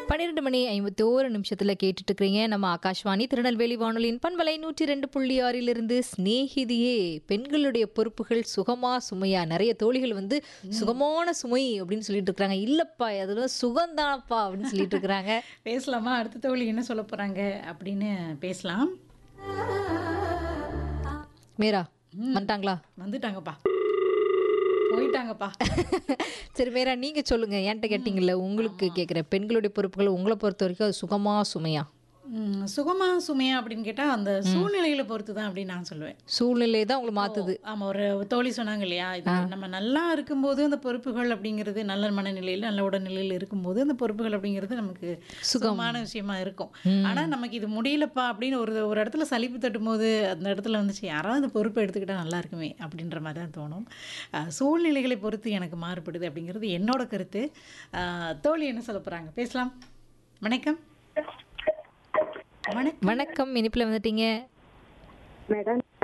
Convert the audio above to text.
பன்னிரெண்டு மணி ஐம்பத்தி ஓரு நிமிஷத்துல கேட்டுட்டு இருக்கிறீங்க நம்ம ஆகாஷ்வாணி திருநெல்வேலி வானொலியின் பண்பலை நூற்றி ரெண்டு புள்ளி ஆறிலிருந்து சிநேகிதியே பெண்களுடைய பொறுப்புகள் சுகமா சுமையா நிறைய தோழிகள் வந்து சுகமான சுமை அப்படின்னு சொல்லிட்டு இருக்காங்க இல்லப்பா அதுல சுகம்தானப்பா அப்படின்னு சொல்லிட்டு இருக்கிறாங்க பேசலாமா அடுத்த தோழி என்ன சொல்ல போறாங்க அப்படின்னு பேசலாம் மீரா வந்துட்டாங்களா வந்துட்டாங்கப்பா போயிட்டாங்கப்பா சரி மீரா நீங்க சொல்லுங்க என்கிட்ட கேட்டீங்கல்ல உங்களுக்கு கேட்குறேன் பெண்களுடைய பொறுப்புகள் உங்களை பொறுத்த வரைக்கும் அது சுகமா சுமையா ம், சுகமா சுமையா அப்படின்னு கேட்டா அந்த சூழ்நிலையில பொறுத்து தான் அப்படின்னு நான் சொல்லுவேன் சூழ்நிலை தான் உங்களை மாத்துது ஆமா ஒரு தோழி சொன்னாங்க இல்லையா இது நம்ம நல்லா இருக்கும்போது அந்த பொறுப்புகள் அப்படிங்கிறது நல்ல மனநிலையில் நல்ல உடல்நிலையில் இருக்கும்போது அந்த பொறுப்புகள் அப்படிங்கிறது நமக்கு சுகமான விஷயமா இருக்கும் ஆனா நமக்கு இது முடியலப்பா அப்படின்னு ஒரு ஒரு இடத்துல சலிப்பு தட்டும் போது அந்த இடத்துல வந்துச்சு யாராவது அந்த பொறுப்பை எடுத்துக்கிட்டா நல்லா இருக்குமே அப்படின்ற மாதிரி தான் தோணும் அஹ், சூழ்நிலைகளை பொறுத்து எனக்கு மாறுபடுது அப்படிங்கிறது என்னோட கருத்து அஹ், தோழி என்ன சொல்ல போறாங்க பேசலாம் வணக்கம் வணக்கம் வணக்கம் இனிப்புல வந்துட்டீங்க மேடம்